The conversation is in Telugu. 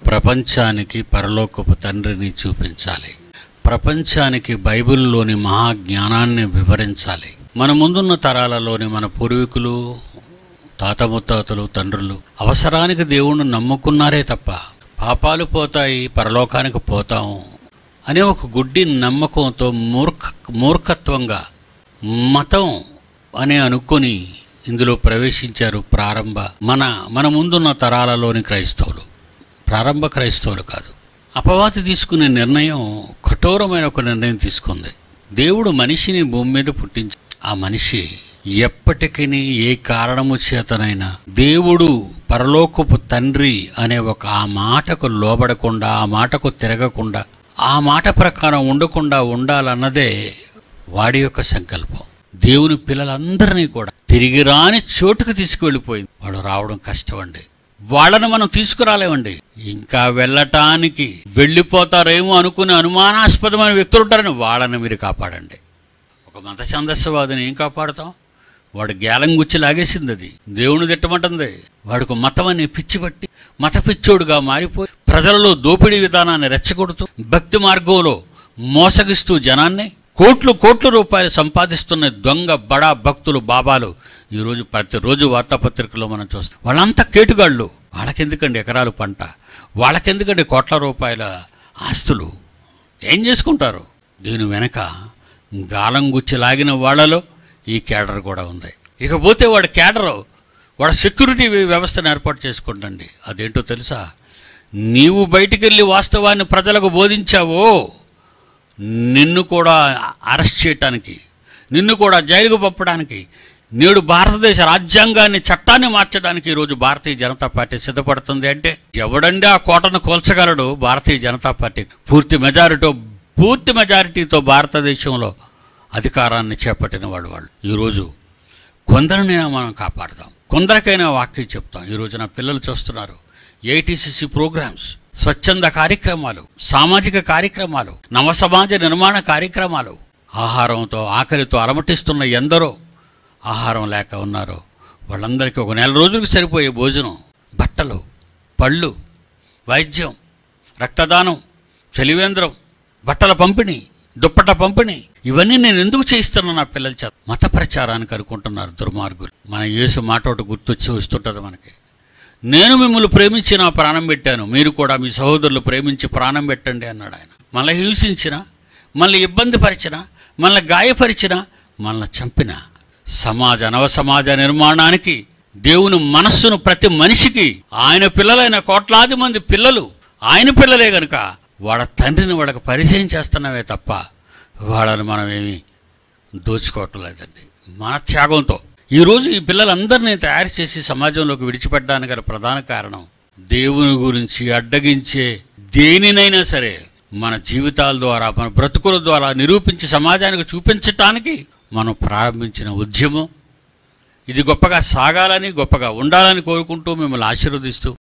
ప్రపంచానికి పరలోకపు తండ్రిని చూపించాలి ప్రపంచానికి బైబిల్లోని మహాజ్ఞానాన్ని వివరించాలి మన ముందున్న తరాలలోని మన పూర్వీకులు తాత ముత్తాతలు తండ్రులు అవసరానికి దేవుణ్ణి నమ్ముకున్నారే తప్ప పాపాలు పోతాయి పరలోకానికి పోతాము అనే ఒక గుడ్డి నమ్మకంతో మూర్ఖ మూర్ఖత్వంగా మతం అని అనుకొని ఇందులో ప్రవేశించారు ప్రారంభ మన మన ముందున్న తరాలలోని క్రైస్తవులు ప్రారంభ క్రైస్తవులు కాదు అపవాది తీసుకునే నిర్ణయం కఠోరమైన ఒక నిర్ణయం తీసుకుంది దేవుడు మనిషిని భూమి మీద పుట్టించి ఆ మనిషి ఎప్పటికీ ఏ కారణము చేతనైనా దేవుడు పరలోకపు తండ్రి అనే ఒక ఆ మాటకు లోబడకుండా ఆ మాటకు తిరగకుండా ఆ మాట ప్రకారం ఉండకుండా ఉండాలన్నదే వాడి యొక్క సంకల్పం దేవుని పిల్లలందరినీ కూడా తిరిగి రాని చోటుకు తీసుకువెళ్ళిపోయింది వాడు రావడం కష్టం అండి వాళ్ళని మనం తీసుకురాలేమండి ఇంకా వెళ్ళటానికి వెళ్ళిపోతారేమో అనుకునే అనుమానాస్పదమైన వ్యక్తులు ఉంటారని వాళ్ళని మీరు కాపాడండి ఒక మత ఛందస్సవాదిని ఏం కాపాడుతాం వాడు గేలం గుచ్చి లాగేసింది అది దేవుని తిట్టమంటుంది వాడికి మతం అనే పిచ్చి పట్టి మత పిచ్చోడుగా మారిపోయి ప్రజలలో దోపిడీ విధానాన్ని రెచ్చగొడుతూ భక్తి మార్గంలో మోసగిస్తూ జనాన్ని కోట్లు కోట్ల రూపాయలు సంపాదిస్తున్న దొంగ బడా భక్తులు బాబాలు ఈరోజు ప్రతిరోజు వార్తాపత్రికలో మనం చూస్తాం వాళ్ళంతా కేటుగాళ్ళు వాళ్ళకెందుకండి ఎకరాలు పంట వాళ్ళకెందుకండి కోట్ల రూపాయల ఆస్తులు ఏం చేసుకుంటారు దీని వెనక గాలం గుచ్చి లాగిన వాళ్ళలో ఈ కేడర్ కూడా ఉంది ఇకపోతే వాడు కేడరు వాడు సెక్యూరిటీ వ్యవస్థను ఏర్పాటు చేసుకుంటండి అదేంటో తెలుసా నీవు బయటికి వెళ్ళి వాస్తవాన్ని ప్రజలకు బోధించావో నిన్ను కూడా అరెస్ట్ చేయటానికి నిన్ను కూడా జైలుకు పంపడానికి నేడు భారతదేశ రాజ్యాంగాన్ని చట్టాన్ని మార్చడానికి ఈరోజు భారతీయ జనతా పార్టీ సిద్ధపడుతుంది అంటే ఎవడండి ఆ కోటను కోల్చగలడు భారతీయ జనతా పార్టీ పూర్తి మెజారిటీ పూర్తి మెజారిటీతో భారతదేశంలో అధికారాన్ని చేపట్టిన వాళ్ళు వాళ్ళు ఈరోజు కొందరినైనా మనం కాపాడదాం కొందరికైనా వాక్యం చెప్తాం ఈరోజు నా పిల్లలు చూస్తున్నారు ఏటీసీసీ ప్రోగ్రామ్స్ స్వచ్ఛంద కార్యక్రమాలు సామాజిక కార్యక్రమాలు నవసమాజ నిర్మాణ కార్యక్రమాలు ఆహారంతో ఆకలితో అలమటిస్తున్న ఎందరో ఆహారం లేక ఉన్నారో వాళ్ళందరికీ ఒక నెల రోజులకు సరిపోయే భోజనం బట్టలు పళ్ళు వైద్యం రక్తదానం చలివేంద్రం బట్టల పంపిణీ దుప్పట పంపిణీ ఇవన్నీ నేను ఎందుకు చేయిస్తాను నా పిల్లల చేత మత ప్రచారానికి అనుకుంటున్నారు దుర్మార్గులు మన యేసు మాట ఒకటి గుర్తొచ్చి వస్తుంటుంది మనకి నేను మిమ్మల్ని ప్రేమించి నా ప్రాణం పెట్టాను మీరు కూడా మీ సహోదరులు ప్రేమించి ప్రాణం పెట్టండి అన్నాడు ఆయన మనల్ని హింసించిన మనల్ని ఇబ్బంది పరిచిన మనల్ని గాయపరిచిన మనల్ని చంపిన సమాజ నవ సమాజ నిర్మాణానికి దేవుని మనస్సును ప్రతి మనిషికి ఆయన పిల్లలైన కోట్లాది మంది పిల్లలు ఆయన పిల్లలే గనుక వాళ్ళ తండ్రిని వాళ్ళకి పరిచయం చేస్తున్నావే తప్ప వాళ్ళని మనం ఏమీ దోచుకోవటం లేదండి మన త్యాగంతో ఈరోజు ఈ పిల్లలందరినీ తయారు చేసి సమాజంలోకి విడిచిపెట్టడానికి గల ప్రధాన కారణం దేవుని గురించి అడ్డగించే దేనినైనా సరే మన జీవితాల ద్వారా మన బ్రతుకుల ద్వారా నిరూపించి సమాజానికి చూపించటానికి మనం ప్రారంభించిన ఉద్యమం ఇది గొప్పగా సాగాలని గొప్పగా ఉండాలని కోరుకుంటూ మిమ్మల్ని ఆశీర్వదిస్తూ